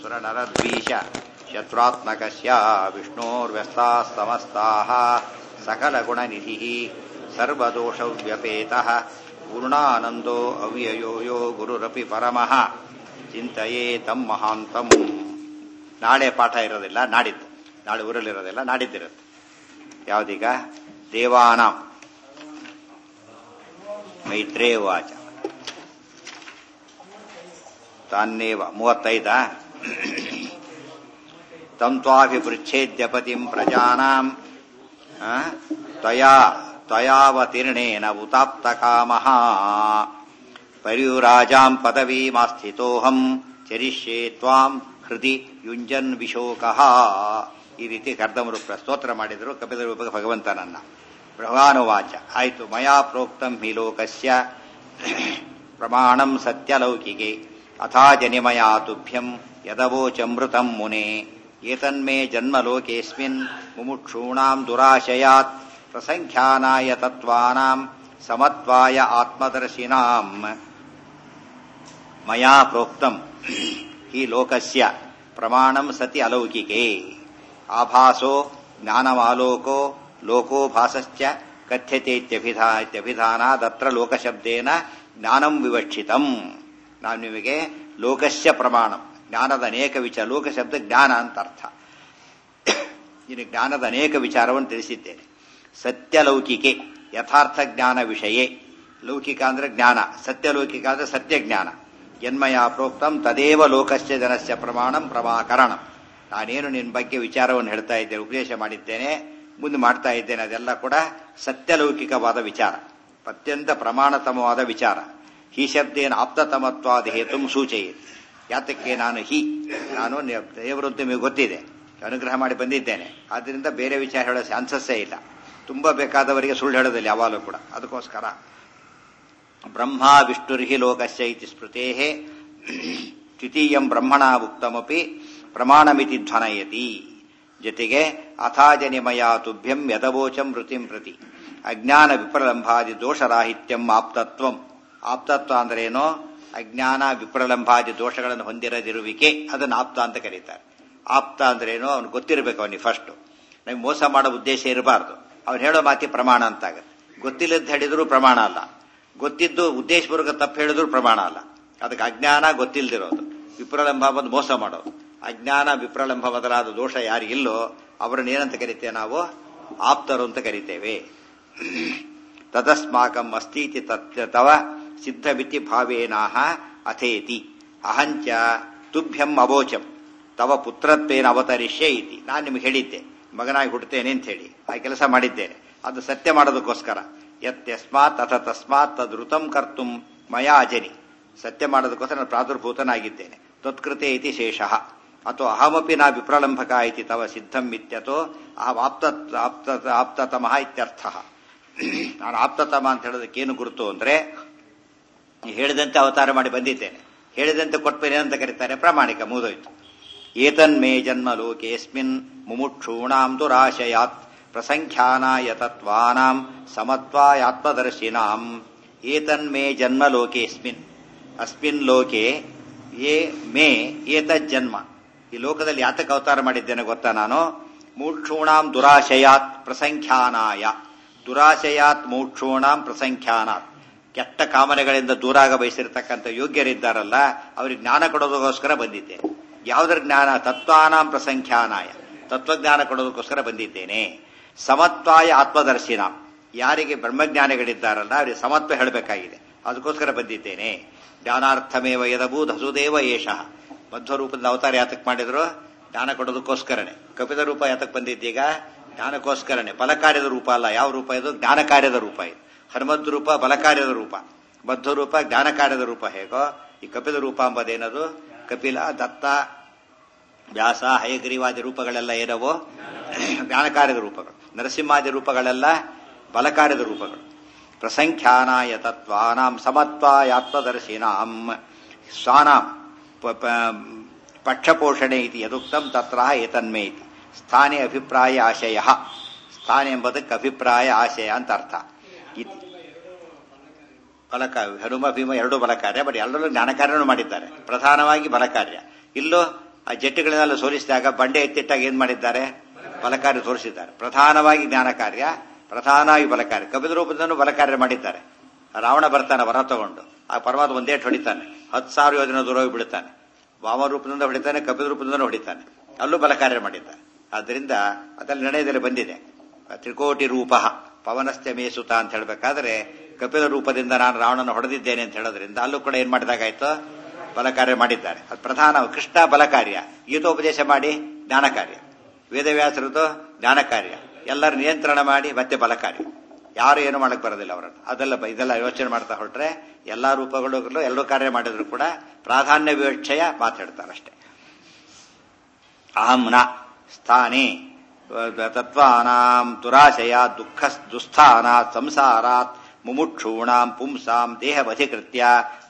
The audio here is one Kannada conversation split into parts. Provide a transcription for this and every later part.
ಸುರನರದ್ವೀಶ ಶತ್ರುತ್ಮಕಸ್ಯ ವಿಷ್ಣೋರ್ವ್ಯಸ್ತಾः ಸಮಸ್ತಾः सकलगुणनिधिः सर्वदोषव्यपेतः पूर्णानन्दो ಅವ್ಯಯೋ ಯೋ ಗುರುರಪಿ ಪರಮಃ ಚಿಂತೆಯೇ ತಮ್ಮ ಮಹಾಂತಂ ನಾಳೆ ಪಾಠ ಇರೋದಿಲ್ಲ ನಾಡಿದ್ದು ನಾಳೆ ಊರಲ್ಲಿರೋದಿಲ್ಲ ನಾಡಿದ್ದಿರುತ್ತೆ ಯಾವ್ದೀಗ ದೇವಾನಾಂ ಮೈತ್ರೇ ವಾಚ ತಾನ್ನೇವ ಮೂವತ್ತೈದ ತಂ ತ್ವಾಭಿಪೃಚ್ಛೇದ್ಯಪತಿಂ ಪ್ರಜಾನಾಂ ಆ, ತ್ವಯಾ ತ್ವಯಾವತೀರ್ಣೇನ ಉತಾಪ್ತಕಾಮಃ ಪರಿಯುರಾಜಾಂ ಪದವೀಮಾಸ್ಥಿತೋಹಂ ಚರಿಷ್ಯೆ ತ್ವಾಂ ಹೃದಿ ಯುಂಜನ್ ವಿಶೋಕಃ ಈ ರೀತಿ ಕರ್ದಮರು ಸ್ತೋತ್ರ ಮಾಡಿದರು ಕಪಿಲ ರೂಪಕ ಭಗವಂತನನ್ನ ಭಗವಾನುವಾಚ ಆಯಿತು ಮಯಾ ಪ್ರೋಕ್ತಂ ಹಿ ಲೋಕಸ್ಯ ಪ್ರಮಾಣಂ ಸತ್ಯಲೌಕಿಕೆ ಅಥಾ ಜನಿಮಯಾ ತುಭ್ಯಂ ಯದವೋಚಮೃತಂ ಮುನೆ ಏತನ್ಮೇ ಜನ್ಮಲೋಕೇಸ್ಮಿನ್ ಮುಮುಕ್ಷೂಣಾಂ ದುರಾಶಯಾತ್ ಪ್ರಸಂಖ್ಯಾನಾಯ ತತ್ವಾನಾಂ ಸಮತ್ವಾಯ ಆತ್ಮದರ್ಶಿನಾಂ ಮಯಾ ಪ್ರೋಕ್ತಂ ಹಿ ಲೋಕಸ್ಯ ಪ್ರಮಾಣಂ ಸತಿ ಅಲೌಕಿಕೆ ಆಭಾಸೋ ಜ್ಞಾನಮಾಲೋಕೋ ಲೋಕೋ ಭಾಸಶ್ಚ ಕಥ್ಯತೆ ಇತ್ಯಭಿಧಾ ಇತ್ಯಭಿಧಾನಾದತ್ರ ಲೋಕಶಬ್ದೇನ ಜ್ಞಾನಂ ವಿವಕ್ಷಿತಂ ನಾನು ನಿಮಗೆ ಲೋಕಸ್ಯ ಪ್ರಮಾಣಂ ಜ್ಞಾನದ ಅನೇಕ ವಿಚಾರ ಲೋಕಶಬ್ದ ಜ್ಞಾನ ಅಂತ ಅರ್ಥ ಇನ್ನು ಜ್ಞಾನದ ಅನೇಕ ವಿಚಾರವನ್ನು ತಿಳಿಸಿದ್ದೇನೆ ಸತ್ಯಲೌಕಿಕೆ ಯಥಾರ್ಥ ಜ್ಞಾನ ವಿಷಯೇ ಲೌಕಿಕ ಅಂದ್ರೆ ಜ್ಞಾನ ಸತ್ಯಲೌಕಿಕ ಅಂದ್ರೆ ಸತ್ಯ ಜ್ಞಾನ ಜನ್ಮಯ ಪ್ರೋಕ್ತಂ ತದೇವ ಲೋಕಸ್ಯ ಜನಸ್ಯ ಪ್ರಮಾಣಂ ಪ್ರಮಾಕರಣಂ ನಾನೇನು ನಿನ್ನ ಬಗ್ಗೆ ವಿಚಾರವನ್ನು ಹೇಳ್ತಾ ಇದ್ದೇನೆ ಉಪದೇಶ ಮಾಡಿದ್ದೇನೆ ಮುಂದೆ ಮಾಡ್ತಾ ಇದ್ದೇನೆ ಅದೆಲ್ಲ ಕೂಡ ಸತ್ಯಲೌಕಿಕವಾದ ವಿಚಾರ ಅತ್ಯಂತ ಪ್ರಮಾಣತಮವಾದ ವಿಚಾರ ಹಿ ಶಬ್ದೇನ ಆಪ್ತತಮತ್ವಾದ ಹೇತು ಸೂಚಯಿತು ಯಾತಕ್ಕೆ ನಾನು ಹಿ ನಾನು ನೆ- ದೇವರಂತ ನಿಮಗೆ ಗೊತ್ತಿದೆ ಅನುಗ್ರಹ ಮಾಡಿ ಬಂದಿದ್ದೇನೆ ಆದ್ದರಿಂದ ಬೇರೆ ವಿಚಾರ ಹೇಳೋ ಚಾನ್ಸಸ್ಸೇ ಇಲ್ಲ ತುಂಬಾ ಬೇಕಾದವರಿಗೆ ಸುಳ್ಳು ಹೇಳೋದಿಲ್ಲ ಯಾವಾಗಲೂ ಕೂಡ ಅದಕ್ಕೋಸ್ಕರ ಬ್ರಹ್ಮ ವಿಷ್ಣುರ್ಹಿ ಲೋಕಸ್ಯ ಇತಿ ಸ್ಮೃತೇ ದ್ವಿತೀಯಂ ಬ್ರಹ್ಮಣ ಉಕ್ತಮಪಿ ಪ್ರಮಾಣಮಿತಿ ಧ್ವನಯತಿ ಜೊತೆಗೆ ಅಥಾಜನಿಮಯ ತುಭ್ಯಂ ಯದವೋಚಂ ಮೃತಿಂ ಪ್ರತಿ ಅಜ್ಞಾನ ವಿಪ್ರಲಂಭಾದಿ ದೋಷರಾಹಿತ್ಯಂ ಆಪ್ತತ್ವಂ ಆಪ್ತತ್ವ ಅಂದ್ರೇನೋ ಅಜ್ಞಾನ ವಿಪ್ರಲಂಭಾದಿ ದೋಷಗಳನ್ನು ಹೊಂದಿರದಿರುವಿಕೆ ಅದನ್ನು ಆಪ್ತ ಅಂತ ಕರೀತಾರೆ ಆಪ್ತ ಅಂದ್ರೇನೋ ಅವ್ನು ಗೊತ್ತಿರಬೇಕು ಅವನಿಗೆ ಫಸ್ಟ್ ನಮಗೆ ಮೋಸ ಮಾಡೋ ಉದ್ದೇಶ ಇರಬಾರ್ದು ಅವ್ನು ಹೇಳೋ ಮಾತಿ ಪ್ರಮಾಣ ಅಂತಾಗುತ್ತೆ ಗೊತ್ತಿಲ್ಲದ ಹೇಳಿದ್ರು ಪ್ರಮಾಣ ಅಲ್ಲ ಗೊತ್ತಿದ್ದು ಉದ್ದೇಶಪೂರ್ವಕ ತಪ್ಪು ಹೇಳಿದ್ರು ಪ್ರಮಾಣ ಅಲ್ಲ ಅದಕ್ಕೆ ಅಜ್ಞಾನ ಗೊತ್ತಿಲ್ದಿರೋದು ವಿಪ್ರಲಂಬ ಬಂದು ಮೋಸ ಮಾಡೋದು ಅಜ್ಞಾನ ವಿಪ್ರಲಂಬ ಮೊದಲಾದ ದೋಷ ಯಾರಿಗಿಲ್ಲೋ ಅವರನ್ನ ಏನಂತ ಕರಿತೇವೆ ನಾವು ಆಪ್ತರು ಅಂತ ಕರಿತೇವೆ ತದಸ್ಮಾಕಂ ಅಸ್ತೀತಿ ತತ್ ತವ ಸಿದ್ಧವಿತಿ ಭಾವೇನಾಹ ಅಥೇತಿ ಅಹಂಚ ತುಭ್ಯಂ ಅವೋಚಂ ತವ ಪುತ್ರತ್ವೇನ ಅವತರಿಷ್ಯೆ ಇತಿ ನಾನು ನಿಮಗೆ ಹೇಳಿದ್ದೆ ಮಗನಾಗಿ ಹುಡ್ತೇನೆ ಅಂತ ಹೇಳಿ ಆ ಕೆಲಸ ಮಾಡಿದ್ದೇನೆ ಅದು ಸತ್ಯ ಮಾಡೋದಕ್ಕೋಸ್ಕರ ಯತ್ಯಸ್ಮಾತ್ ಅಥ ತಸ್ಮಾತ್ ತದೃತಂ ಕರ್ತುಂ ಮಯಾ ಅಜನಿ ಸತ್ಯ ಮಾಡೋದಕ್ಕೋಸ್ಕರ ನಾನು ಪ್ರಾದುರ್ಭೂತನಾಗಿದ್ದೇನೆ ತ್ವತ್ಕೃತೆ ಇತಿ ಶೇಷಃ ಅಥವಾ ಅಹಮಪಿ ನಾ ವಿಪ್ರಲಂಬಕ ಇತಿ ತವ ಸಿದ್ಧಂ ಇತ್ಯತೋ ಅಹಂ ಆಪ್ತ ಆಪ್ತ ಆಪ್ತತಮಃ ಇತ್ಯರ್ಥ ನಾನು ಆಪ್ತತಮ ಅಂತ ಹೇಳೋದಕ್ಕೇನು ಗುರುತು ಅಂದ್ರೆ ನೀ ಹೇಳಿದಂತೆ ಅವತಾರ ಮಾಡಿ ಬಂದಿದ್ದೇನೆ ಹೇಳಿದಂತೆ ಕೊಟ್ಬೇನೆ ಅಂತ ಕರೀತಾರೆ ಪ್ರಾಮಾಣಿಕ ಮುಗಿದೋಯ್ತು ಏತನ್ಮೇ ಜನ್ಮ ಲೋಕೇಸ್ಮಿನ್ ಮುಮುಕ್ಷೂಣಾಂ ದುರಾಶಯಾತ್ ಪ್ರಸಂಖ್ಯಾನಾಯ ತತ್ವಾನಾಂ ಸಮತ್ವಾಯಾತ್ಮದರ್ಶಿನಾಂ ಏತನ್ಮೇ ಜನ್ಮ ಲೋಕೇಸ್ಮಿನ್ ಅಸ್ಮಿನ್ ಲೋಕೆ ಏ ಮೇ ಏತಜ್ಜನ್ಮ ಈ ಲೋಕದಲ್ಲಿ ಯಾತಕ ಅವತಾರ ಮಾಡಿದ್ದೇನೆ ಗೊತ್ತಾ ನಾನು ಮೂಕ್ಷೂಣಾಂ ದುರಾಶಯಾತ್ ಪ್ರಸಂಖ್ಯಾನಾಯ ದುರಾಶಯಾತ್ ಮೂಕ್ಷೂಣಾಂ ಪ್ರಸಂಖ್ಯಾನಾತ್ ಕೆಟ್ಟ ಕಾಮನೆಗಳಿಂದ ದೂರಾಗ ಬಯಸಿರ್ತಕ್ಕಂಥ ಯೋಗ್ಯರಿದ್ದಾರಲ್ಲ ಅವರಿಗೆ ಜ್ಞಾನ ಕೊಡೋದಕ್ಕೋಸ್ಕರ ಬಂದಿದ್ದೆ ಯಾವುದರ ಜ್ಞಾನ ತತ್ವಾನಾಂ ಪ್ರಸಂಖ್ಯಾನಾಯ ತತ್ವಜ್ಞಾನ ಕೊಡೋದಕ್ಕೋಸ್ಕರ ಬಂದಿದ್ದೇನೆ ಸಮತ್ವಾಯ ಆತ್ಮದರ್ಶಿನ ಯಾರಿಗೆ ಬ್ರಹ್ಮಜ್ಞಾನಿಗಳಿದ್ದಾರಲ್ಲ ಅವರಿಗೆ ಸಮತ್ವ ಹೇಳಬೇಕಾಗಿದೆ ಅದಕ್ಕೋಸ್ಕರ ಬಂದಿದ್ದೇನೆ ಜ್ಞಾನಾರ್ಥಮೇವ ಯದಭೂತ್ ಹಸುದೇವ ಏಷಃ ಮಧ್ವರೂಪದ ಅವತಾರ ಯಾತಕ್ ಮಾಡಿದ್ರು ಜ್ಞಾನ ಕೊಡೋದಕ್ಕೋಸ್ಕರನೇ ಕಪಿಲ ರೂಪ ಯಾತಕ್ ಬಂದಿದ್ದೀಗ ಜ್ಞಾನಕ್ಕೋಸ್ಕರನೇ ಫಲಕಾರ್ಯದ ರೂಪ ಅಲ್ಲ ಯಾವ ರೂಪ ಇದು ಜ್ಞಾನ ಕಾರ್ಯದ ರೂಪ ಇದು ಹನುಮಂತ ರೂಪ ಬಲಕಾರ್ಯದ ರೂಪ ಮಧ್ವ ರೂಪ ಜ್ಞಾನ ಕಾರ್ಯದ ರೂಪ ಹೇಗೋ ಈ ಕಪಿಲ ರೂಪ ಎಂಬುದೇನದು ಕಪಿಲ ದತ್ತ ವ್ಯಾಸ ಹಯಗ್ರೀವಾದಿ ರೂಪಗಳೆಲ್ಲ ಏನವೋ ಜ್ಞಾನ ಕಾರ್ಯದ ರೂಪಗಳು ನರಸಿಂಹಾದಿ ರೂಪಗಳೆಲ್ಲ ಬಲಕಾರ್ಯದ ರೂಪಗಳು ಪ್ರಸಂಖ್ಯಾನಾಯ ತತ್ವಾನಾಂ ಸಮತ್ವಾಯಾತ್ಮದರ್ಶಿನಾಂ ಸ್ವಾನಾಂ ಪ- ಪ- ಪಕ್ಷಪೋಷಣೆ ಇತಿ ಯದುಕ್ತಂ ತತ್ರ ಏತನ್ಮೇ ಇತಿ ಸ್ಥಾನೆ ಅಭಿಪ್ರಾಯ ಆಶಯ ಸ್ಥಾನ ಎಂಬುದಕ್ಕೆ ಅಭಿಪ್ರಾಯ ಆಶಯ ಅಂತ ಅರ್ಥ ಇತ್- ಬಲಕ ಹನುಮ ಭೀಮ ಎರಡೂ ಬಲಕಾರ್ಯ ಬಟ್ ಎಲ್ಲರೂ ಜ್ಞಾನ ಕಾರ್ಯನೂ ಮಾಡಿದ್ದಾರೆ ಪ್ರಧಾನವಾಗಿ ಬಲಕಾರ್ಯ ಇಲ್ಲೂ ಆ ಜಟ್ಟುಗಳನ್ನೆಲ್ಲ ಸೋಲಿಸಿದಾಗ ಬಂಡೆ ಎತ್ತಿಟ್ಟಾಗ ಏನ್ ಮಾಡಿದ್ದಾರೆ ಬಲಕಾರ್ಯ ತೋರಿಸಿದ್ದಾರೆ ಪ್ರಧಾನವಾಗಿ ಜ್ಞಾನ ಕಾರ್ಯ ಪ್ರಧಾನವಾಗಿ ಬಲಕಾರ್ಯ ಕಪಿಲ ರೂಪದನ್ನು ಬಲಕಾರ್ಯ ಮಾಡಿದ್ದಾರೆ ರಾವಣ ಬರ್ತಾನೆ ವರ ತಗೊಂಡು ಆ ಪರಮಾತ್ಮ ಒಂದೇ ಹೊಡಿತಾನೆ ಹತ್ತು ಸಾವಿರ ಯೋಜನೆ ದೂರ ಹೋಗಿ ಬಿಡುತ್ತಾನೆ ವಾಮ ರೂಪದಿಂದ ಹೊಡಿತಾನೆ ಕಪಿಲ ರೂಪದಿಂದ ಹೊಡಿತಾನೆ ಅಲ್ಲೂ ಬಲಕಾರ್ಯ ಮಾಡಿದ್ದಾರೆ ಆದ್ದರಿಂದ ಅದರಲ್ಲಿ ನಿರ್ಣಯದಲ್ಲಿ ಬಂದಿದೆ ತ್ರಿಕೋಟಿ ರೂಪ ಪವನಸ್ತ್ಯ ಮೇಸುತ ಅಂತ ಹೇಳ್ಬೇಕಾದ್ರೆ ಕಪಿಲ ರೂಪದಿಂದ ನಾನು ರಾವಣನ ಹೊಡೆದಿದ್ದೇನೆ ಅಂತ ಹೇಳೋದ್ರಿಂದ ಅಲ್ಲೂ ಕೂಡ ಏನ್ ಮಾಡಿದಾಗಾಯ್ತು ಬಲಕಾರ್ಯ ಮಾಡಿದ್ದಾರೆ ಅದು ಪ್ರಧಾನ ಕೃಷ್ಣ ಬಲಕಾರ್ಯ ಗೀತೋಪದೇಶ ಮಾಡಿ ಜ್ಞಾನ ಕಾರ್ಯ ವೇದವ್ಯಾಸರದ್ದು ಜ್ಞಾನ ಕಾರ್ಯ ಎಲ್ಲರ ನಿಯಂತ್ರಣ ಮಾಡಿ ಮತ್ತೆ ಬಲಕಾರ್ಯ ಯಾರು ಏನು ಮಾಡಕ್ ಬರೋದಿಲ್ಲ ಅವರನ್ನು ಅದೆಲ್ಲ ಬ- ಇದೆಲ್ಲ ಯೋಚನೆ ಮಾಡ್ತಾ ಹೊರಟ್ರೆ ಎಲ್ಲಾ ರೂಪಗಳು ಎಲ್ಲರೂ ಕಾರ್ಯ ಮಾಡಿದ್ರು ಕೂಡ ಪ್ರಾಧಾನ್ಯ ವಿವಕ್ಷಯ ಮಾತಾಡ್ತಾರಷ್ಟೇ ಅಹಂ ನ ಸ್ಥಾನೆ ತತ್ವಾನಾಂ ದುರಾಶಯ ದುಃಖ ದುಸ್ಥಾನಾತ್ ಸಂಸಾರಾತ್ ಮುಮುಕ್ಷೂಣಾಂ ಪುಂಸಾಂ ದೇಹವಧಿಕೃತ್ಯ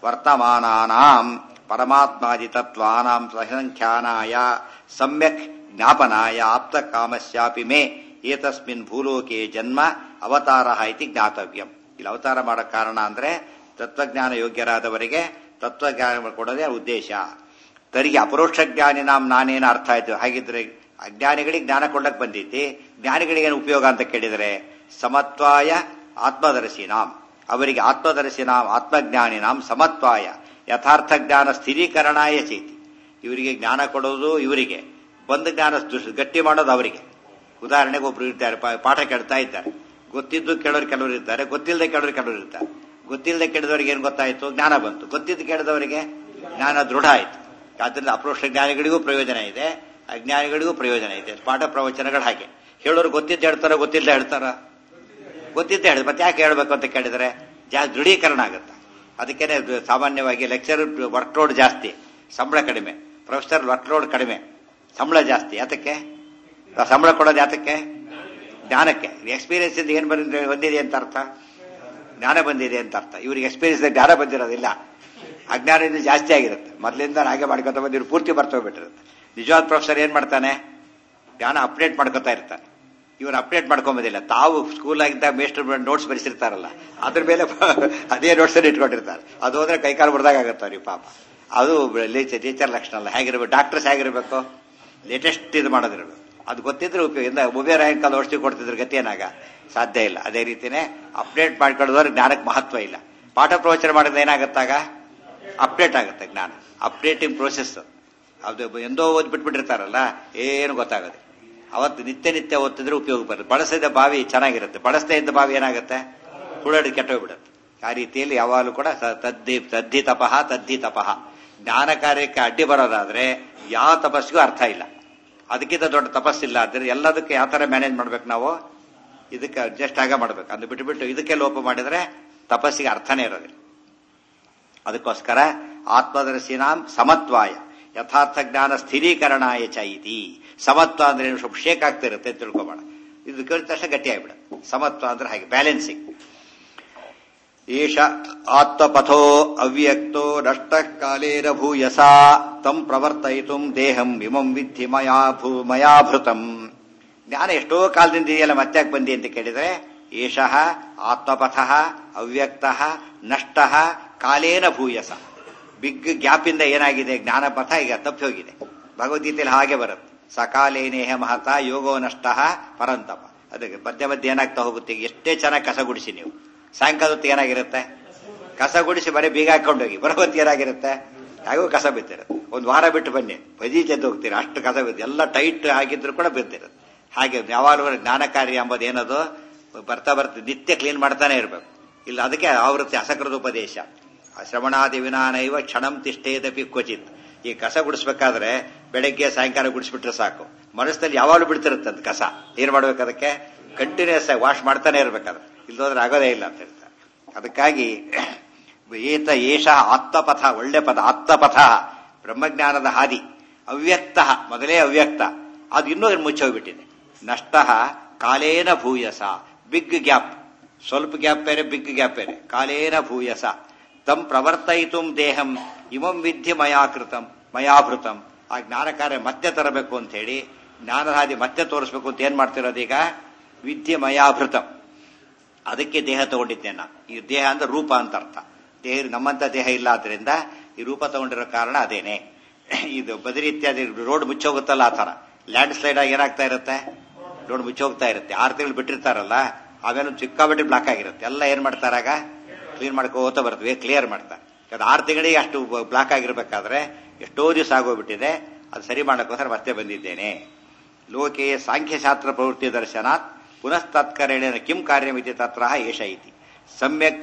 ವರ್ತಮಾನಾನಾಂ ಪರಮಾತ್ಮಾದಿ ತತ್ವಾನಾಂ ಸಸಂಖ್ಯಾನಾಯ ಸಮ್ಯಕ್ ಜ್ಞಾಪನಾಯ ಆಪ್ತಕಾಮಸ್ಯಾಪಿ ಮೇ ಏತಸ್ಮಿನ್ ಭೂಲೋಕೆ ಜನ್ಮ ಅವತಾರ ಇತಿ ಜ್ಞಾತವ್ಯಂ ಇಲ್ಲಿ ಅವತಾರ ಮಾಡೋ ಕಾರಣ ಅಂದ್ರೆ ತತ್ವಜ್ಞಾನ ಯೋಗ್ಯರಾದವರಿಗೆ ತತ್ವಜ್ಞಾನ ಕೊಡೋದೇ ಉದ್ದೇಶ ತರಿಗೆ ಅಪರೋಕ್ಷ ಜ್ಞಾನಿ ನಾಮ್ ನಾನೇನು ಅರ್ಥ ಆಯ್ತು ಹಾಗಿದ್ರೆ ಅಜ್ಞಾನಿಗಳಿಗೆ ಜ್ಞಾನ ಕೊಡಕ್ ಬಂದಿದ್ದಿ ಜ್ಞಾನಿಗಳಿಗೆ ಏನು ಉಪಯೋಗ ಅಂತ ಕೇಳಿದರೆ ಸಮತ್ವಾಯ ಆತ್ಮದರ್ಶಿ ನಾಮ್ ಅವರಿಗೆ ಆತ್ಮದರ್ಶಿ ನಾಮ್ ಆತ್ಮಜ್ಞಾನಿ ನಾಮ್ ಸಮತ್ವಾಯ ಯಥಾರ್ಥ ಜ್ಞಾನ ಸ್ಥಿರೀಕರಣಾಯ ಚೇತಿ ಇವರಿಗೆ ಜ್ಞಾನ ಕೊಡೋದು ಇವರಿಗೆ ಬಂದ ಜ್ಞಾನ ದುಷ್- ಗಟ್ಟಿ ಮಾಡೋದು ಅವರಿಗೆ ಉದಾಹರಣೆಗೆ ಒಬ್ರು ಇರ್ತಾರೆ ಪಾ- ಪಾಠ ಕೇಳ್ತಾ ಇದ್ದಾರೆ ಗೊತ್ತಿದ್ದು ಕೇಳೋರು ಕೆಲವರು ಇರ್ತಾರೆ ಗೊತ್ತಿಲ್ಲದೆ ಕೇಳೋರು ಕೆಲವರು ಇರ್ತಾರೆ ಗೊತ್ತಿಲ್ಲದೆ ಕೇಳಿದವರಿಗೆ ಏನು ಗೊತ್ತಾಯ್ತು ಜ್ಞಾನ ಬಂತು ಗೊತ್ತಿದ್ದು ಕೇಳಿದವರಿಗೆ ಜ್ಞಾನ ದೃಢ ಆಯ್ತು ಆದ್ರಿಂದ ಅಪ್ರೋಕ್ಷ ಜ್ಞಾನಿಗಳಿಗೂ ಪ್ರಯೋಜನ ಇದೆ ಅಜ್ಞಾನಿಗಳಿಗೂ ಪ್ರಯೋಜನ ಇದೆ ಪಾಠ ಪ್ರವಚನಗಳು ಹಾಗೆ ಹೇಳೋರು ಗೊತ್ತಿದ್ದು ಹೇಳ್ತಾರ ಗೊತ್ತಿಲ್ಲದೆ ಹೇಳ್ತಾರ ಗೊತ್ತಿದ್ದೆ ಹೇಳಿ ಮತ್ತೆ ಯಾಕೆ ಹೇಳ್ಬೇಕು ಅಂತ ಕೇಳಿದ್ರೆ ಜಾಸ್ತಿ ದೃಢೀಕರಣ ಆಗುತ್ತೆ ಅದಕ್ಕೇನೆ ಇದು ಸಾಮಾನ್ಯವಾಗಿ ಲೆಕ್ಚರ್ ವರ್ಕ್ ಲೋಡ್ ಜಾಸ್ತಿ ಸಂಬಳ ಕಡಿಮೆ ಪ್ರೊಫೆಸರ್ ವರ್ಕ್ ಲೋಡ್ ಕಡಿಮೆ ಸಂಬಳ ಜಾಸ್ತಿ ಯಾತಕ್ಕೆ ಆ ಸಂಬಳ ಕೊಡೋದು ಯಾತಕ್ಕೆ ಜ್ಞಾನಕ್ಕೆ ಎಕ್ಸ್ಪೀರಿಯನ್ಸ್ ಇಂದ ಏನ್ ಬಂದಿದೆ ಬಂದಿದೆ ಅಂತ ಅರ್ಥ ಜ್ಞಾನ ಬಂದಿದೆ ಅಂತ ಅರ್ಥ ಇವ್ರಿಗೆ ಎಕ್ಸ್ಪೀರಿಯನ್ಸ್ ಜ್ಞಾನ ಬಂದಿರೋದಿಲ್ಲ ಅಜ್ಞಾನದಿಂದ ಜಾಸ್ತಿ ಆಗಿರುತ್ತೆ ಮೊದಲಿಂದ ಹಾಗೆ ಮಾಡ್ಕೊತ ಬಂದಿರು ಪೂರ್ತಿ ಬರ್ತೋಗ್ಬಿಟ್ಟಿರುತ್ತೆ ನಿಜವಾದ ಪ್ರೊಫೆಸರ್ ಏನ್ ಮಾಡ್ತಾನೆ ಜ್ಞಾನ ಅಪ್ಡೇಟ್ ಮಾಡ್ಕೊತಾ ಇರ್ತಾನೆ ಇವ್ರು ಅಪ್ಡೇಟ್ ಮಾಡ್ಕೊಂಬೋದಿಲ್ಲ ತಾವು ಸ್ಕೂಲ್ ಆಗಿದ್ದಾಗ ಮೇಸ್ಟರ್ ನೋಟ್ಸ್ ಬರೆಸಿರ್ತಾರಲ್ಲ ಅದ್ರ ಮೇಲೆ ಅದೇ ನೋಟ್ಸ್ ಇಟ್ಕೊಂಡಿರ್ತಾರೆ ಅದು ಹೋದ್ರೆ ಕೈಕಾಲು ಮುರಿದಾಗ ಆಗುತ್ತೆ ಅವ್ರಿಗೆ ಪಾಪ ಅದು ಟೀಚರ್ ಲಕ್ಷಣ ಅಲ್ಲ ಹೇಗಿರ್ಬೇಕು ಡಾಕ್ಟರ್ಸ್ ಹೇಗಿರ್ಬೇಕು ಲೇಟೆಸ್ಟ್ ಇದು ಮಾಡೋದಿರ್ಬೇಕು ಅದು ಗೊತ್ತಿದ್ರೆ ಉಪಯೋಗ ಇಂದ ಉಭಯ ರ್ಯಾಂಕ್ ಅಲ್ಲಿ ಔಷಧಿ ಕೊಡ್ತಿದ್ರು ಗತಿ ಏನಾಗ ಸಾಧ್ಯ ಇಲ್ಲ ಅದೇ ರೀತಿನೇ ಅಪ್ಡೇಟ್ ಮಾಡ್ಕೊಳ್ಳೋದ್ರೆ ಜ್ಞಾನಕ್ಕೆ ಮಹತ್ವ ಇಲ್ಲ ಪಾಠ ಪ್ರವಚನ ಮಾಡಿದ್ರೆ ಏನಾಗತ್ತಾಗ ಅಪ್ಡೇಟ್ ಆಗುತ್ತೆ ಜ್ಞಾನ ಅಪ್ಡೇಟಿಂಗ್ ಪ್ರೋಸೆಸ್ ಅದು ಎಂದೋ ಓದ್ಬಿಟ್ಬಿಟ್ಟಿರ್ತಾರಲ್ಲ ಏನು ಗೊತ್ತಾಗದೆ ಅವತ್ತು ನಿತ್ಯ ನಿತ್ಯ ಓದ್ತಿದ್ರೆ ಉಪಯೋಗ ಬರುತ್ತೆ ಬಳಸಿದ ಬಾವಿ ಚೆನ್ನಾಗಿರುತ್ತೆ ಬಳಸದೇ ಇದ್ದ ಬಾವಿ ಏನಾಗುತ್ತೆ ಹುಳಡಿ ಕೆಟ್ಟೋಗ್ಬಿಡುತ್ತೆ ಆ ರೀತಿಯಲ್ಲಿ ಯಾವಾಗಲೂ ಕೂಡ ಸ- ತದ್ದಿ ತದ್ದಿ ತಪಃ ತದ್ದಿ ತಪಃ ಜ್ಞಾನ ಕಾರ್ಯಕ್ಕೆ ಅಡ್ಡಿ ಬರೋದಾದ್ರೆ ಯಾವ ತಪಸ್ಸಿಗೂ ಅರ್ಥ ಇಲ್ಲ ಅದಕ್ಕಿಂತ ದೊಡ್ಡ ತಪಸ್ಸಿಲ್ಲ ಅಂದ್ರೆ ಎಲ್ಲದಕ್ಕೆ ಯಾವ ತರ ಮ್ಯಾನೇಜ್ ಮಾಡ್ಬೇಕು ನಾವು ಇದಕ್ಕೆ ಅಡ್ಜಸ್ಟ್ ಆಗ ಮಾಡ್ಬೇಕು ಅದು ಬಿಟ್ಟು ಬಿಟ್ಟು ಇದಕ್ಕೆ ಲೋಪ ಮಾಡಿದ್ರೆ ತಪಸ್ಸಿಗೆ ಅರ್ಥನೇ ಇರೋದಿಲ್ಲ ಅದಕ್ಕೋಸ್ಕರ ಆತ್ಮದರ್ಶಿನಾಂ ಸಮತ್ವಾಯ ಯಥಾರ್ಥ ಜ್ಞಾನ ಸ್ಥಿರೀಕರಣಾಯ ಚ ಇತಿ ಸಮತ್ವ ಅಂದ್ರೆ ಏನು ಸ್ವಲ್ಪ ಶೇಕ್ ಆಗ್ತಿರುತ್ತೆ ಅಂತ ತಿಳ್ಕೊಬೇಡ ಇದು ಕೇಳಿದ ತಕ್ಷಣ ಗಟ್ಟಿ ಆಗ್ಬಿಡ ಸಮತ್ವ ಅಂದ್ರೆ ಹಾಗೆ ಬ್ಯಾಲೆನ್ಸಿಂಗ್ ಏಷ ಆತ್ಮಪಥೋ ಅವ್ಯಕ್ತೋ ನಷ್ಟ ಕಾಲೇನ ಭೂಯಸಾ ತಂ ಪ್ರವರ್ತಯಿತು ದೇಹಂ ಇಮಂ ವಿಧಿ ಮಯಾ ಭೂ ಮಯಾಭೃತಂ ಜ್ಞಾನ ಎಷ್ಟೋ ಕಾಲದಿಂದ ಇದೆಯಲ್ಲ ಮತ್ತೆ ಬಂದಿ ಅಂತ ಕೇಳಿದ್ರೆ ಏಷಃ ಆತ್ಮಪಥ ಅವ್ಯಕ್ತ ನಷ್ಟ ಕಾಲೇನ ಭೂಯಸ ಬಿಗ್ ಗ್ಯಾಪ್ ಇಂದ ಏನಾಗಿದೆ ಜ್ಞಾನಪಥ ಈಗ ತಪ್ಪಿ ಹೋಗಿದೆ ಭಗವದ್ಗೀತೆಯಲ್ಲಿ ಹಾಗೆ ಬರುತ್ತೆ ಸಕಾಲೇನೇಹ ಮಹತ ಯೋಗೋ ನಷ್ಟ ಪರಂತಪ ಅದಕ್ಕೆ ಮಧ್ಯ ಮಧ್ಯೆ ಏನಾಗ್ತಾ ಹೋಗುತ್ತೆ ಈಗ ಎಷ್ಟೇ ಚೆನ್ನಾಗಿ ಕಸ ಗುಡಿಸಿ ನೀವು ಸಾಯಂಕಾಲ ಹೊತ್ತಿಗೆ ಏನಾಗಿರುತ್ತೆ ಕಸ ಗುಡಿಸಿ ಬರೀ ಬೀಗ ಹಾಕೊಂಡು ಹೋಗಿ ಬರೋ ಹೊತ್ತಿಗೆ ಏನಾಗಿರುತ್ತೆ ಹಾಗೂ ಕಸ ಬಿದ್ದಿರುತ್ತೆ ಒಂದು ವಾರ ಬಿಟ್ಟು ಬನ್ನಿ ಬಜಿ ಚೆದ್ದು ಹೋಗ್ತೀರಿ ಅಷ್ಟು ಕಸ ಬಿದ್ದು ಎಲ್ಲ ಟೈಟ್ ಆಗಿದ್ರು ಕೂಡ ಬಿದ್ದಿರುತ್ತೆ ಹಾಗೆ ಯಾವಾಗಲೂ ಜ್ಞಾನ ಕಾರ್ಯ ಎಂಬುದು ಏನದು ಬರ್ತಾ ಬರ್ತಾ ನಿತ್ಯ ಕ್ಲೀನ್ ಮಾಡ್ತಾನೆ ಇರಬೇಕು ಇಲ್ಲ ಅದಕ್ಕೆ ಆವೃತ್ತಿ ಅಸಕೃತ ಉಪದೇಶ ಶ್ರವಣಾದಿ ವಿನಾನೈವ ಕ್ಷಣಂ ತಿಷ್ಟೇದಪಿ ಕ್ವಚಿತ್ ಈ ಕಸ ಗುಡಿಸ್ಬೇಕಾದ್ರೆ ಬೆಳಗ್ಗೆ ಸಾಯಂಕಾಲ ಗುಡಿಸ್ಬಿಟ್ರೆ ಸಾಕು ಮನಸ್ಸಿನಲ್ಲಿ ಯಾವಾಗಲೂ ಬಿಡ್ತಿರುತ್ತಂತ ಕಸ ಏನ್ ಮಾಡ್ಬೇಕು ಅದಕ್ಕೆ ಕಂಟಿನ್ಯೂಸ್ ಆಗಿ ವಾಶ್ ಮಾಡ್ತಾನೆ ಇರ್ಬೇಕಾದ್ರೆ ಇಲ್ಲೋದ್ರೆ ಆಗೋದೇ ಇಲ್ಲ ಅಂತ ಹೇಳ್ತಾರೆ ಅದಕ್ಕಾಗಿ ಏತ ಏಷ ಆತ್ಮಪಥ ಒಳ್ಳೆ ಪದ ಆತ್ಮಪಥ ಬ್ರಹ್ಮಜ್ಞಾನದ ಹಾದಿ ಅವ್ಯಕ್ತ ಮೊದಲೇ ಅವ್ಯಕ್ತ ಅದು ಇನ್ನೂ ಮುಚ್ಚೋಗ್ಬಿಟ್ಟಿದೆ ನಷ್ಟ ಕಾಲೇನ ಭೂಯಸ ಬಿಗ್ ಗ್ಯಾಪ್ ಸ್ವಲ್ಪ ಗ್ಯಾಪ್ ಬೇರೆ ಬಿಗ್ ಗ್ಯಾಪ್ ಬೇರೆ ಕಾಲೇನ ಭೂಯಸ ತಂ ಪ್ರವರ್ತಯಿತು ದೇಹಂ ಇಮಂ ವಿದ್ಯೆ ಮಯಾಕೃತಂ ಮಯಾಭೃತಂ ಆ ಜ್ಞಾನ ಕಾರ್ಯ ಮತ್ತೆ ತರಬೇಕು ಅಂತ ಹೇಳಿ ಜ್ಞಾನದ ಹಾದಿ ಮತ್ತೆ ತೋರಿಸ್ಬೇಕು ಅಂತ ಏನ್ ಮಾಡ್ತಿರೋದೀಗ ವಿದ್ಯೆ ಮಯಾಭೃತಂ ಅದಕ್ಕೆ ದೇಹ ತಗೊಂಡಿದ್ದೆ ನಾ ಈ ದೇಹ ಅಂದ್ರೆ ರೂಪ ಅಂತ ಅರ್ಥ ದೇಹ ನಮ್ಮಂತ ದೇಹ ಇಲ್ಲ ಆದ್ರಿಂದ ಈ ರೂಪ ತಗೊಂಡಿರೋ ಕಾರಣ ಅದೇನೆ ಇದು ಬದರಿ ಇತ್ಯಾದಿ ರೋಡ್ ಮುಚ್ಚೋಗುತ್ತಲ್ಲ ಆ ತರ ಲ್ಯಾಂಡ್ ಸ್ಲೈಡ್ ಆಗಿ ಏನಾಗ್ತಾ ಇರುತ್ತೆ ರೋಡ್ ಮುಚ್ಚೋಗ್ತಾ ಇರುತ್ತೆ ಆರು ತಿಂಗಳು ಬಿಟ್ಟಿರ್ತಾರಲ್ಲ ಆಮೇಲೆ ಸಿಕ್ಕಾಬಿಟ್ಟು ಬ್ಲಾಕ್ ಆಗಿರುತ್ತೆ ಎಲ್ಲ ಏನ್ ಮಾಡ್ತಾರಾಗ ಕ್ಲೀನ್ ಮಾಡ್ಕೋತ ಬರ್ತವೆ ಕ್ಲಿಯರ್ ಮಾಡ್ತಾರೆ ಅದು ಆರು ತಿಂಗಳಿಗೆ ಅಷ್ಟು ಬ್ಲಾಕ್ ಆಗಿರ್ಬೇಕಾದ್ರೆ ಎಷ್ಟೋ ದಿವಸ ಆಗೋಗ್ಬಿಟ್ಟಿದೆ ಅದು ಸರಿ ಮಾಡೋಕ್ಕೋಸ್ಕರ ಮತ್ತೆ ಬಂದಿದ್ದೇನೆ ಲೋಕೆ ಸಾಂಖ್ಯಶಾಸ್ತ್ರ ಪ್ರವೃತ್ತಿ ದರ್ಶನಾತ್ ಪುನಸ್ತತ್ಕರಣೇನ ಕಿಂ ಕಾರ್ಯಮಿತಿ ತತ್ರ ಏಷ ಇತಿ ಸಮ್ಯಕ್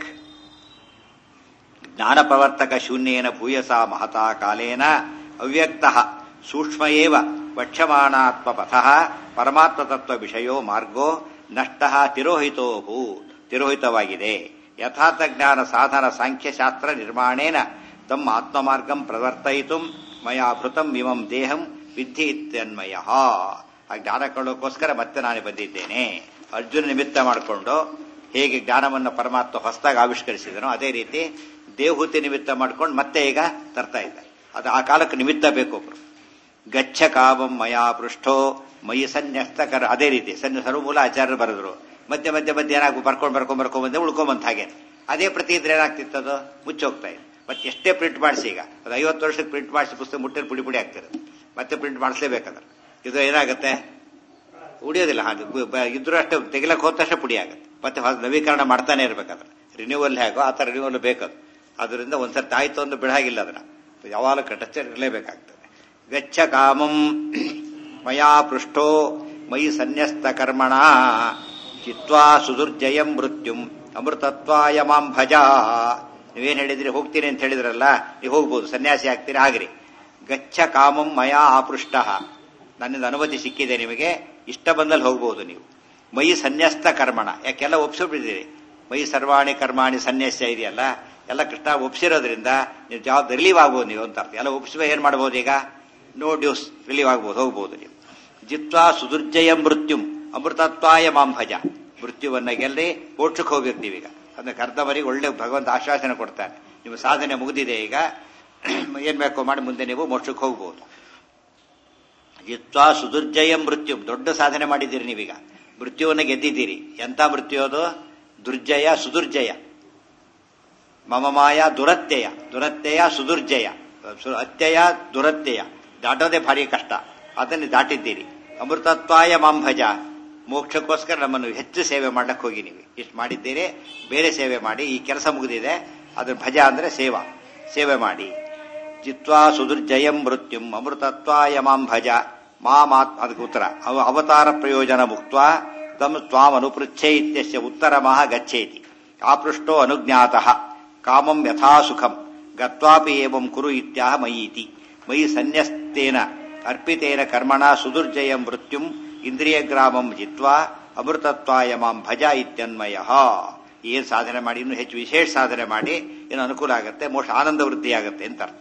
ಜ್ಞಾನ ಪ್ರವರ್ತಕ ಶೂನ್ಯೇನ ಭೂಯಸ ಮಹತಾ ಕಾಲೇನ ಅವ್ಯಕ್ತ ಸೂಕ್ಷ್ಮ ಏವ ವಕ್ಷ್ಯಮಾಣಾತ್ಮ ಪಥ ಪರಮಾತ್ಮ ತತ್ವ ವಿಷಯೋ ಮಾರ್ಗೋ ನಷ್ಟ ತಿರೋಹಿತೋ ಭೂ ತಿರೋಹಿತವಾಗಿದೆ ಯಥಾರ್ಥ ಜ್ಞಾನ ಸಾಧನ ಸಾಂಖ್ಯಶಾಸ್ತ್ರ ನಿರ್ಮಾಣೇನ ತಮ್ಮ ಆತ್ಮಮಾರ್ಗಂ ಪ್ರವರ್ತಯಿತು ಮಯಾ ಭೃತಂ ಇಮಂ ದೇಹಂ ವಿಧಿ ಇತ್ಯನ್ಮಯ ಆ ಜ್ಞಾನ ಕೊಳ್ಳೋಕ್ಕೋಸ್ಕರ ಮತ್ತೆ ನಾನು ಬಂದಿದ್ದೇನೆ ಅರ್ಜುನ ನಿಮಿತ್ತ ಮಾಡಿಕೊಂಡು ಹೇಗೆ ಜ್ಞಾನವನ್ನು ಪರಮಾತ್ಮ ಹೊಸದಾಗಿ ಆವಿಷ್ಕರಿಸಿದನೋ ಅದೇ ರೀತಿ ದೇವಹೂತಿ ನಿಮಿತ್ತ ಮಾಡ್ಕೊಂಡು ಮತ್ತೆ ಈಗ ತರ್ತಾ ಇದ್ದಾರೆ ಅದು ಆ ಕಾಲಕ್ಕೆ ನಿಮಿತ್ತ ಬೇಕು ಒಬ್ರು ಗಚ್ಚ ಕಾಮಂ ಮಯಾ ಪೃಷ್ಠೋ ಮೈ ಸನ್ಯಸ್ತಕರ ಅದೇ ರೀತಿ ಸನ್ಯ ಸರ್ವಮೂಲ ಆಚಾರ್ಯರು ಬರೆದ್ರು ಮಧ್ಯೆ ಮಧ್ಯೆ ಮಧ್ಯೆ ಏನಾಗ ಬರ್ಕೊಂಡು ಬರ್ಕೊಂಡ್ ಬರ್ಕೊಂಡ್ ಬಂದೆ ಉಳ್ಕೊಂಬಂತ ಹಾಗೆ ಅದೇ ಪ್ರತಿ ಇದ್ರೆ ಏನಾಗ್ತಿತ್ತು ಅದು ಮುಚ್ಚೋಗ್ತಾ ಇದೆ ಮತ್ತೆ ಎಷ್ಟೇ ಪ್ರಿಂಟ್ ಮಾಡಿಸಿ ಈಗ ಅದು ಐವತ್ತು ವರ್ಷಕ್ಕೆ ಪ್ರಿಂಟ್ ಮಾಡಿಸಿ ಪುಸ್ತಕ ಮುಟ್ಟಿನ ಪುಡಿ ಪುಡಿ ಆಗ್ತಿರುತ್ತೆ ಮತ್ತೆ ಪ್ರಿಂಟ್ ಮಾಡಿಸ್ಲೇಬೇಕಾದ್ರೆ ಇದು ಏನಾಗುತ್ತೆ ಉಳಿಯೋದಿಲ್ಲ ಹಾಗೆ ಇದ್ರೂ ಅಷ್ಟೇ ತೆಗಿಲಕ್ಕೆ ಹೋದ ತಕ್ಷಣ ಪುಡಿ ಆಗುತ್ತೆ ಮತ್ತೆ ಹೊಸ ನವೀಕರಣ ಮಾಡ್ತಾನೆ ಇರ್ಬೇಕಾದ್ರೆ ರಿನ್ಯೂವಲ್ ಹೇಗೋ ಆ ಥರ ರಿನ್ಯೂವಲ್ ಬೇಕದು ಅದರಿಂದ ಒಂದ್ಸರ್ತಿ ಆಯ್ತು ಅಂದ್ರೆ ಬಿಡಾಗಿಲ್ಲ ಅದನ್ನ ಯಾವಾಗಲೂ ಕಟಚ ಇರಲೇಬೇಕಾಗ್ತದೆ ಗಚ್ಚ ಕಾಮಂ ಮಯಾ ಪೃಷ್ಠೋ ಮೈ ಸನ್ಯಸ್ತ ಕರ್ಮಣ ಚಿತ್ವಾ ಸುದುರ್ಜಯಂ ಮೃತ್ಯುಂ ಅಮೃತತ್ವಾಯ ಮಾಂ ಭಜ ನೀವೇನ್ ಹೇಳಿದ್ರಿ ಹೋಗ್ತೀನಿ ಅಂತ ಹೇಳಿದ್ರಲ್ಲ ನೀವು ಹೋಗ್ಬೋದು ಸನ್ಯಾಸಿ ಆಗ್ತೀರಿ ಆಗ್ರಿ ಗಚ್ಚ ಕಾಮಂ ಮಯಾ ಆಪೃಷ್ಟ ನನ್ನಿಂದ ಅನುಮತಿ ಸಿಕ್ಕಿದೆ ನಿಮಗೆ ಇಷ್ಟ ಬಂದಲ್ಲಿ ಹೋಗ್ಬೋದು ನೀವು ಮೈ ಸನ್ಯಸ್ತ ಕರ್ಮಣ ಯಾಕೆಲ್ಲ ಒಪ್ಸಿಬಿಟ್ಟಿದ್ದೀರಿ ಮೈ ಸರ್ವಾಣಿ ಕರ್ಮಾಣಿ ಸನ್ಯಾಸ ಇದೆಯಲ್ಲ ಎಲ್ಲ ಕೃಷ್ಣ ಒಪ್ಸಿರೋದ್ರಿಂದ ನೀವು ಜವಾಬ್ ರಿಲೀವ್ ಆಗ್ಬೋದು ನೀವು ಅಂತ ಅರ್ಥ ಎಲ್ಲ ಒಪ್ಸುವ ಏನ್ ಮಾಡ್ಬೋದು ಈಗ ನೋ ಡ್ಯೂಸ್ ರಿಲೀವ್ ಆಗ್ಬೋದು ಹೋಗ್ಬೋದು ನೀವು ಜಿತ್ವಾ ಸುದುರ್ಜಯ ಮೃತ್ಯುಂ ಅಮೃತತ್ವಾಯ ಮಾಂಭಜ ಮೃತ್ಯುವನ್ನ ಗೆಲ್ಲಿ ಮೋಕ್ಷಕ್ಕೆ ಹೋಗ್ಬೇಕು ನೀವೀಗ ಅದನ್ನ ಕರ್ದವರಿಗೆ ಒಳ್ಳೆ ಭಗವಂತ ಆಶ್ವಾಸನೆ ಕೊಡ್ತಾನೆ ನಿಮ್ಮ ಸಾಧನೆ ಮುಗಿದಿದೆ ಈಗ ಏನ್ ಬೇಕೋ ಮಾಡಿ ಮುಂದೆ ನೀವು ಮೋಕ್ಷಕ್ಕೆ ಹೋಗ್ಬೋದು ಜಿತ್ವಾ ಸುದುರ್ಜಯ ಮೃತ್ಯು ದೊಡ್ಡ ಸಾಧನೆ ಮಾಡಿದ್ದೀರಿ ನೀವೀಗ ಮೃತ್ಯುವನ್ನು ಗೆದ್ದಿದ್ದೀರಿ ಎಂತ ಮೃತ್ಯು ಅದು ದುರ್ಜಯ ಸುದುರ್ಜಯ ಮಮ ಮಾಯ ದುರತ್ಯಯ ದುರತ್ಯಯ ಸುದುರ್ಜಯ ಅತ್ಯಯ ದುರತ್ಯಯ ದಾಟೋದೇ ಭಾರಿ ಕಷ್ಟ ಅದನ್ನು ದಾಟಿದ್ದೀರಿ ಅಮೃತತ್ವಾಯ ಮಾಂಭಜ ಮೋಕ್ಷಕ್ಕೋಸ್ಕರ ನಮ್ಮನ್ನು ಹೆಚ್ಚು ಸೇವೆ ಮಾಡಕ್ಕೆ ಹೋಗಿ ನೀವು ಇಷ್ಟು ಮಾಡಿದ್ದೀರಿ ಬೇರೆ ಸೇವೆ ಮಾಡಿ ಈ ಕೆಲಸ ಮುಗಿದಿದೆ ಅದ್ರ ಭಜ ಅಂದ್ರೆ ಸೇವಾ ಸೇವೆ ಮಾಡಿ ಚಿತ್ವಾ ಸುದುರ್ಜಯಂ ಮೃತ್ಯುಂ ಅಮೃತತ್ವಾಯ ಮಾಂ ಭಜ ಮಾಮಾತ್ ಅದಕ್ಕೆ ಉತ್ತರ ಅವ ಅವತಾರ ಪ್ರಯೋಜನ ಮುಕ್ತ ತಮ್ ತ್ವಾಂ ಅನುಪೃಚ್ಛೆ ಇತ್ಯಸ್ಯ ಉತ್ತರ ಮಹ ಗಚ್ಚೇತಿ ಆಪೃಷ್ಟೋ ಅನುಜ್ಞಾತಃ ಕಾಮಂ ಯಥಾ ಸುಖಂ ಗತ್ವಾಪಿ ಏವಂ ಕುರು ಇತ್ಯಾಹ ಮಯೀತಿ ಮಯಿ ಸನ್ಯಸ್ತೇನ ಅರ್ಪಿತೇನ ಕರ್ಮಣ ಸುದುರ್ಜಯ ಮೃತ್ಯುಂ ಇಂದ್ರಿಯ ಗ್ರಾಮಂ ಜಿತ್ವಾ ಅಮೃತತ್ವಾಯ ಮಾಂ ಭಜ ಇತ್ಯನ್ಮಯ ಏನ್ ಸಾಧನೆ ಮಾಡಿ ಇನ್ನು ಹೆಚ್ಚು ವಿಶೇಷ ಸಾಧನೆ ಮಾಡಿ ಏನು ಅನುಕೂಲ ಆಗುತ್ತೆ ಮೋಕ್ಷ ಆನಂದ ವೃದ್ಧಿ ಆಗುತ್ತೆ ಅಂತ ಅರ್ಥ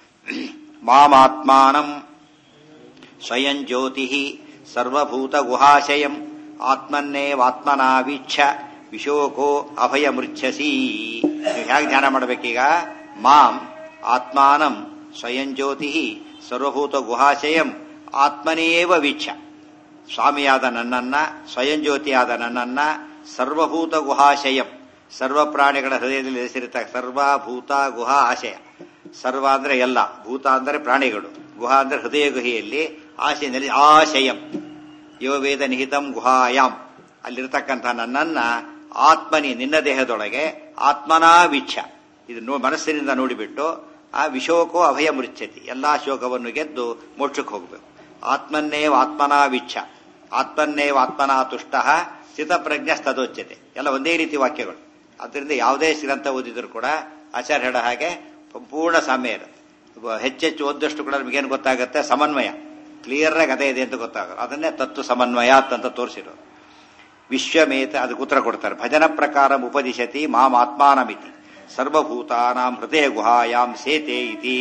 ಮಾಮಾತ್ಮಾನಂ ಸ್ವಯಂ ಜ್ಯೋತಿ ಸರ್ವಭೂತ ಗುಹಾಶಯಂ ಆತ್ಮನ್ನೇವಾತ್ಮನಾ ವೀಕ್ಷ ವಿಶೋಕೋ ಅಭಯ ಮೃಚ್ಛಸಿ ನೀವು ಹೇಗೆ ಧ್ಯಾನ ಮಾಡಬೇಕೀಗ ಮಾಂ ಆತ್ಮಾನಂ ಸ್ವಯಂ ಜ್ಯೋತಿ ಸರ್ವಭೂತ ಗುಹಾಶಯಂ ಆತ್ಮನೇವ ವೀಕ್ಷ ಸ್ವಾಮಿಯಾದ ನನ್ನನ್ನ ಸ್ವಯಂ ಜ್ಯೋತಿಯಾದ ನನ್ನನ್ನ ಸರ್ವಭೂತ ಗುಹಾಶಯಂ ಸರ್ವ ಪ್ರಾಣಿಗಳ ಹೃದಯದಲ್ಲಿ ನೆಲೆಸಿರುತ್ತ ಸರ್ವಭೂತ ಗುಹಾ ಆಶಯ ಸರ್ವ ಅಂದ್ರೆ ಎಲ್ಲ ಭೂತ ಅಂದ್ರೆ ಪ್ರಾಣಿಗಳು ಗುಹಾ ಅಂದ್ರೆ ಹೃದಯ ಗುಹೆಯಲ್ಲಿ ಆಶಯ ನೆಲೆ ಆಶಯಂ ಯೋ ವೇದ ನಿಹಿತಂ ಗುಹಾಯಾಂ ಅಲ್ಲಿರ್ತಕ್ಕಂಥ ನನ್ನನ್ನ ಆತ್ಮನಿ ನಿನ್ನ ದೇಹದೊಳಗೆ ಆತ್ಮನಾ ವೀಕ್ಷ ಇದು ಮನಸ್ಸಿನಿಂದ ನೋಡಿಬಿಟ್ಟು ಆ ವಿಶೋಕೋ ಅಭಯ ಮೃಚ್ಛತಿ ಎಲ್ಲಾ ಶೋಕವನ್ನು ಗೆದ್ದು ಮೋಕ್ಷಕ್ಕೆ ಹೋಗಬೇಕು ಆತ್ಮನ್ನೇವ ಆತ್ಮನಾ ವೀಕ್ಷ ಆತ್ಮನ್ನೇವ ಆತ್ಮನಾ ತುಷ್ಟ ಸ್ಥಿತಪ್ರಜ್ಞ ಸ್ತದೋಚ್ಯತೆ ಎಲ್ಲ ಒಂದೇ ರೀತಿ ವಾಕ್ಯಗಳು ಅದರಿಂದ ಯಾವುದೇ ಗ್ರಂಥ ಓದಿದ್ರು ಕೂಡ ಆಚಾರ್ಯ ಹೇಳೋ ಹಾಗೆ ಸಂಪೂರ್ಣ ಸಾಮ್ಯ ಇರುತ್ತೆ ಹೆಚ್ಚೆಚ್ಚು ಓದಷ್ಟು ಕೂಡ ನಮಗೇನು ಗೊತ್ತಾಗುತ್ತೆ ಸಮನ್ವಯ ಕ್ಲಿಯರ್ ಆಗಿ ಅದೇ ಇದೆ ಅಂತ ಗೊತ್ತಾಗುತ್ತೆ ಅದನ್ನೇ ತತ್ವ ಸಮನ್ವಯ ಅಂತ ತೋರಿಸಿರೋದು ವಿಶ್ವಮೇತ ಅದಕ್ಕೆ ಉತ್ತರ ಕೊಡ್ತಾರೆ ಭಜನ ಪ್ರಕಾರ ಉಪದಿಶತಿ ಮಾಂ ಆತ್ಮಾನಮಿತಿ ಸರ್ವಭೂತಾನಾಂ ಹೃದಯ ಗುಹಾಯಾಂ ಸೇತೆ ಇತಿ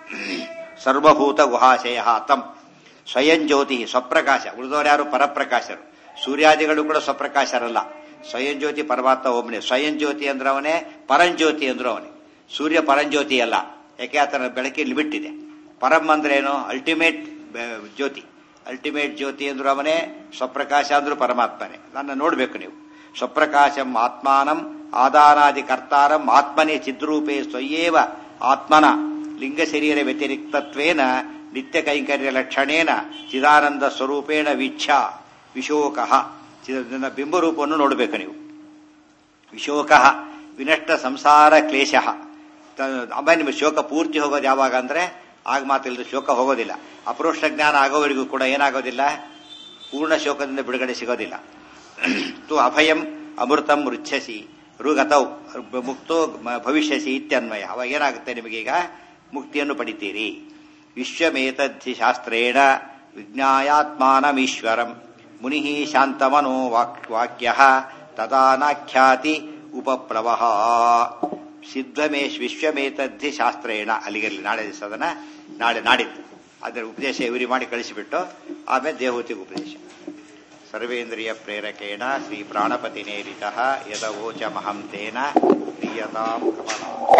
ಸರ್ವಭೂತ ಗುಹಾಶಯ ತಂ ಸ್ವಯಂ ಜ್ಯೋತಿ ಸ್ವಪ್ರಕಾಶ ಉಳಿದವರು ಯಾರು ಪರಪ್ರಕಾಶರು ಸೂರ್ಯಾದಿಗಳು ಕೂಡ ಸ್ವಪ್ರಕಾಶರಲ್ಲ ಸ್ವಯಂ ಜ್ಯೋತಿ ಪರಮಾತ್ಮ ಒಬ್ಬನೇ ಸ್ವಯಂ ಜ್ಯೋತಿ ಅಂದ್ರೆ ಅವನೇ ಪರಂಜ್ಯೋತಿ ಅಂದ್ರು ಅವನೇ ಸೂರ್ಯ ಪರಂಜ್ಯೋತಿ ಅಲ್ಲ ಯಾಕೆ ಆತನ ಬೆಳಕಿಗೆ ಲಿಮಿಟ್ ಇದೆ ಪರಂ ಅಂದ್ರೆ ಏನು ಅಲ್ಟಿಮೇಟ್ ಜ್ಯೋತಿ ಅಲ್ಟಿಮೇಟ್ ಜ್ಯೋತಿ ಅಂದ್ರು ಅವನೇ ಸ್ವಪ್ರಕಾಶ ಅಂದ್ರು ಪರಮಾತ್ಮನೇ ನನ್ನ ನೋಡ್ಬೇಕು ನೀವು ಸ್ವಪ್ರಕಾಶಂ ಆತ್ಮಾನಂ ಆದಾನಾದಿ ಕರ್ತಾರಂ ಆತ್ಮನೇ ಚಿದ್ರೂಪೇ ಸ್ವಯೇವ ಆತ್ಮನ ಲಿಂಗ ಶರೀರ ವ್ಯತಿರಿಕ್ತತ್ವೇನ ನಿತ್ಯ ಕೈಂಕರ್ಯ ಲಕ್ಷಣೇನ ಚಿದಾನಂದ ಸ್ವರೂಪೇಣ ವಿಚ್ಛ ವಿಶೋಕ ಬಿಂಬರೂಪವನ್ನು ನೋಡಬೇಕು ನೀವು ವಿಶೋಕ ವಿನಷ್ಟ ಸಂಸಾರ ಕ್ಲೇಶ ಆಮೇಲೆ ನಿಮ್ಮ ಶೋಕ ಪೂರ್ತಿ ಹೋಗೋದು ಯಾವಾಗ ಅಂದ್ರೆ ಆಗ ಮಾತಿಲ್ಲದ ಶೋಕ ಹೋಗೋದಿಲ್ಲ ಅಪರೋಕ್ಷ ಜ್ಞಾನ ಆಗೋವರೆಗೂ ಕೂಡ ಏನಾಗೋದಿಲ್ಲ ಪೂರ್ಣ ಶೋಕದಿಂದ ಬಿಡುಗಡೆ ಸಿಗೋದಿಲ್ಲ ತು ಅಭಯಂ ಅಮೃತಂ ರುಚ್ಛಸಿ ಋಗತೌ ಮುಕ್ತೋ ಭವಿಷ್ಯಸಿ ಇತ್ಯನ್ವಯ ಅವಾಗ ಏನಾಗುತ್ತೆ ನಿಮಗೀಗ ಮುಕ್ತಿಯನ್ನು ಪಡಿತೀರಿ ವಿಶ್ವಮೇತದ್ಧಿ ಶಾಸ್ತ್ರೇಣ ವಿಜ್ಞಾಯಾತ್ಮಾನಮೀಶ್ವರಂ ಮುನಿ ಶಾಂತಮನೋ ವಾಕ್ ವಾಕ್ಯ ತದಾನಾಖ್ಯಾತಿ ಉಪಪ್ಲವ ಸಿದ್ಧಮೇಶ್ ವಿಶ್ವಮೇತದ್ಧಿ ಶಾಸ್ತ್ರೇಣ ಅಲ್ಲಿಗಿರಲಿ ನಾಳೆ ದಿವಸದನ್ನ ನಾಳೆ ನಾಡಿದ್ದು ಅದರ ಉಪದೇಶ ಇವರಿ ಮಾಡಿ ಕಳಿಸಿಬಿಟ್ಟು ಆಮೇಲೆ ದೇವಹೂತಿಗೆ ಉಪದೇಶ ಸರ್ವೇಂದ್ರಿಯ ಪ್ರೇರಕೇಣ ಶ್ರೀ ಪ್ರಾಣಪತಿ ನೇರಿತ ಯದವೋಚ ಮಹಂ ತೇನ ಪ್ರಿಯತಾಂ ಕಮಲಾ